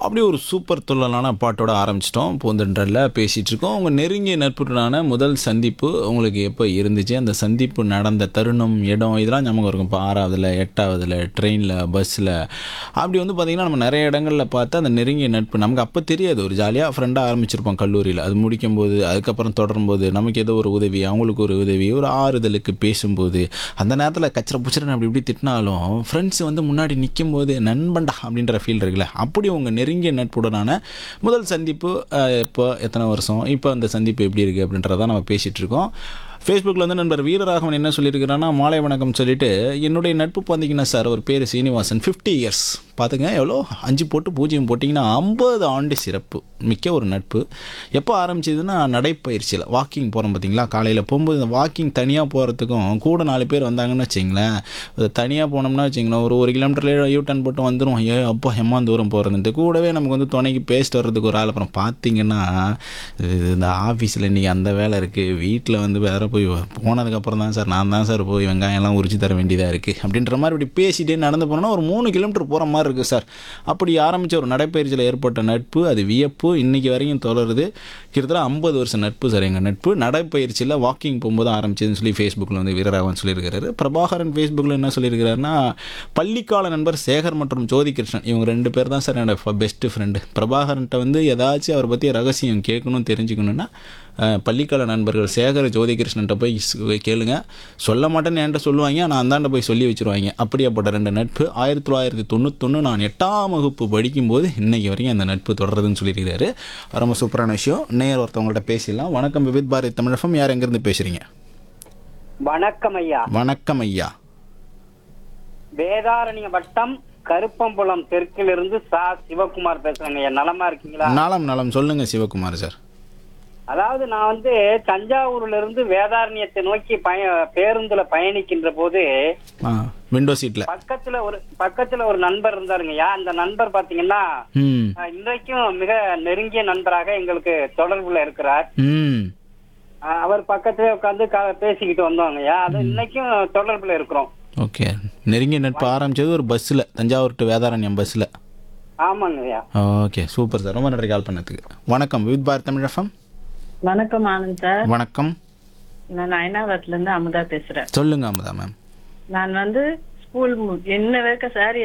அப்படி ஒரு சூப்பர் துள்ளலான பாட்டோட ஆரம்பிச்சிட்டோம் பூந்தென்றல்ல பேசிகிட்டு இருக்கோம் உங்கள் நெருங்கிய நட்புடனான முதல் சந்திப்பு உங்களுக்கு எப்போ இருந்துச்சு அந்த சந்திப்பு நடந்த தருணம் இடம் இதெல்லாம் ஞாபகம் இருக்கும் இப்போ ஆறாவதுல எட்டாவதுல ட்ரெயினில் பஸ்ஸில் அப்படி வந்து பார்த்திங்கன்னா நம்ம நிறைய இடங்களில் பார்த்து அந்த நெருங்கிய நட்பு நமக்கு அப்போ தெரியாது ஒரு ஜாலியாக ஃப்ரெண்டாக ஆரம்பிச்சிருப்போம் கல்லூரியில் அது முடிக்கும்போது அதுக்கப்புறம் தொடரும்போது நமக்கு ஏதோ ஒரு உதவி அவங்களுக்கு ஒரு உதவி ஒரு ஆறுதலுக்கு பேசும்போது அந்த நேரத்தில் கச்சரை புச்சரன் அப்படி இப்படி திட்டினாலும் ஃப்ரெண்ட்ஸ் வந்து முன்னாடி நிற்கும்போது நண்பன்டா அப்படின்ற ஃபீல் இருக்குல்ல அப்படி உங்கள் நெருங்கிய நட்புடனான முதல் சந்திப்பு அஹ், இப்போ எத்தனை வருஷம் இப்போ அந்த சந்திப்பு எப்படி இருக்குது அப்படின்றத நம்ம பேசிகிட்டு இருக்கோம் ஃபேஸ்புக்கில் வந்து நண்பர் வீரராகவன் என்ன சொல்லியிருக்கிறான்னா மாலை வணக்கம் சொல்லிட்டு என்னுடைய நட்பு பார்த்தீங்கன்னா சார் ஒரு பேர் சீனிவாசன் ஃபிஃப்டி இயர்ஸ் பார்த்துங்க எவ்வளோ அஞ்சு போட்டு பூஜ்ஜியம் போட்டிங்கன்னா ஐம்பது ஆண்டு சிறப்பு மிக்க ஒரு நட்பு எப்போ ஆரம்பிச்சதுன்னா நடைப்பயிற்சியில் வாக்கிங் போகிறோம் பார்த்தீங்களா காலையில் போகும்போது இந்த வாக்கிங் தனியாக போகிறதுக்கும் கூட நாலு பேர் வந்தாங்கன்னு வச்சிங்களேன் தனியாக போனோம்னா வச்சிங்களேன் ஒரு ஒரு கிலோமீட்டர்ல யூ டர்ன் போட்டு வந்துடும் ஏ அப்பா எம்மா தூரம் போகிறதுன்ட்டு கூடவே நமக்கு வந்து துணைக்கு பேசிட்டு வர்றதுக்கு ஒரு ஆள் அப்புறம் பார்த்தீங்கன்னா இது இந்த ஆஃபீஸில் இன்றைக்கி அந்த வேலை இருக்குது வீட்டில் வந்து வேற போய் போனதுக்கப்புறம் தான் சார் நான் தான் சார் போய் வெங்காயம்லாம் உரிச்சு தர வேண்டியதாக இருக்குது அப்படின்ற மாதிரி இப்படி பேசிட்டே நடந்து போனோம்னா ஒரு மூணு கிலோமீட்டர் போகிற மாதிரி இருக்குது சார் அப்படி ஆரம்பித்த ஒரு நடைப்பயிற்சியில் ஏற்பட்ட நட்பு அது வியப்பு இன்றைக்கி வரைக்கும் தொடருது கிட்டத்தட்ட ஐம்பது வருஷம் நட்பு சார் எங்கள் நட்பு நடைப்பயிற்சியில் வாக்கிங் போகும்போது ஆரம்பிச்சதுன்னு சொல்லி ஃபேஸ்புக்கில் வந்து வீரராகவன் சொல்லியிருக்காரு பிரபாகரன் ஃபேஸ்புக்கில் என்ன சொல்லியிருக்கிறாருன்னா பள்ளிக்கால நண்பர் சேகர் மற்றும் ஜோதி கிருஷ்ணன் இவங்க ரெண்டு பேர் தான் சார் என்னோட பெஸ்ட்டு ஃப்ரெண்டு பிரபாகரன்ட்ட வந்து ஏதாச்சும் அவரை பற்றி ரகசியம் கேட்கணும் தெரிஞ்சுக்கணுன்னா அஹ், பள்ளிக்கால நண்பர்கள் சேகர் ஜோதி கிருஷ்ணன்ட்ட போய் ஸ்- கேளுங்க சொல்ல மாட்டேன்னு என்கிட்ட சொல்லுவாங்க நான் அந்தாண்ட போய் சொல்லி வச்சிருவாங்க அப்படியாப்பட்ட ரெண்டு நட்பு ஆயிரத்தி தொள்ளாயிரத்தி தொண்ணூத்தொன்று நான் எட்டாம் வகுப்பு படிக்கும்போது இன்னைக்கு வரைக்கும் அந்த நட்பு தொடருதுன்னு சொல்லியிருக்கிறாரு ரொம்ப சூப்பரான விஷயம் நேர் ஒருத்தவங்கள்ட்ட பேசிடலாம் வணக்கம் விவித் பாரதி தமிழகம் யார் எங்கேருந்து பேசுகிறீங்க வணக்கம் ஐயா வணக்கம் ஐயா வேதாரண்ய வட்டம் கருப்பம்புலம் தெற்கிலிருந்து சா சிவகுமார் பேசுறேங்க ஐயா நலமா இருக்கீங்களா நலம் நலம் சொல்லுங்க சிவகுமார் சார் அதாவது நான் வந்து தஞ்சாவூர்ல இருந்து வேதாரண்யத்தை நோக்கி பய பேருந்துல பயணிக்கின்ற போது ஆ விண்டோ சீட்டில் பக்கத்துல ஒரு பக்கத்துல ஒரு நண்பர் இருந்தாருங்க ஐயா அந்த நண்பர் பாத்தீங்கன்னா ம் அஹ், இன்றைக்கும் மிக நெருங்கிய நண்பராக எங்களுக்கு தொடர்புல இருக்கிறார் ம் அஹ், அவர் பக்கத்துல உட்காந்து பேசிக்கிட்டு வந்தோங்க ஐயா அது இன்னைக்கும் தொடர்புல இருக்கிறோம் ஓகே நெருங்கிய நட்பு ஆரம்பிச்சது ஒரு பஸ்ஸில் தஞ்சாவூர் டு வேதாரண்யம் பஸ்ஸில் ஆமாங்க ஐயா ஓகே சூப்பர் சார் ரொம்ப நன்றி கால் பண்ணதுக்கு வணக்கம் வித் பாரத் தமிழ் எஃப்எம் வணக்கம் ஆனந்த் சார் வணக்கம் நான் அயனாவரத்துல இருந்து அமுதா பேசுறேன் சொல்லுங்க அமுதா மேம் நான் வந்து ஸ்கூல் மு- என்ன வரைக்கும் சார்